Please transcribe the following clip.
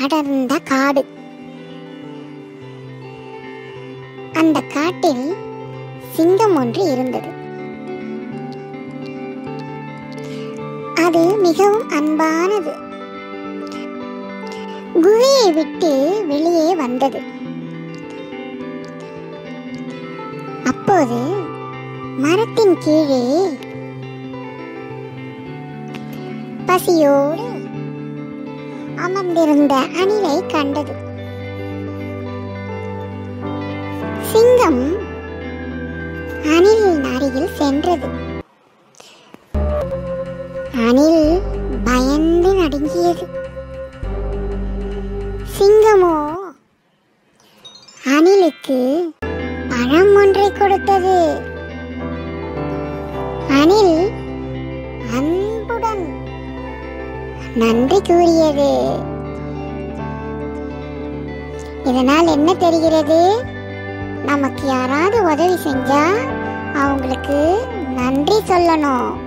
அடர்ந்த காடு அந்த காட்டில் சிங்கம் ஒன்று இருந்தது அது மிகவும் அன்பானது குகையை விட்டு வெளியே வந்தது அப்போது மரத்தின் கீழே பசியோடு அமர்ந்திருந்த அணிலை கண்டது சிங்கம் அணிலின் அருகில் சென்றது அணில் பயந்து நடுங்கியது சிங்கமோ அணிலுக்கு பழம் ஒன்றை கொடுத்தது அணில் அன்புடன் நன்றி கூறியது இதனால் என்ன தெரிகிறது நமக்கு யாராவது உதவி செஞ்சா அவங்களுக்கு நன்றி சொல்லணும்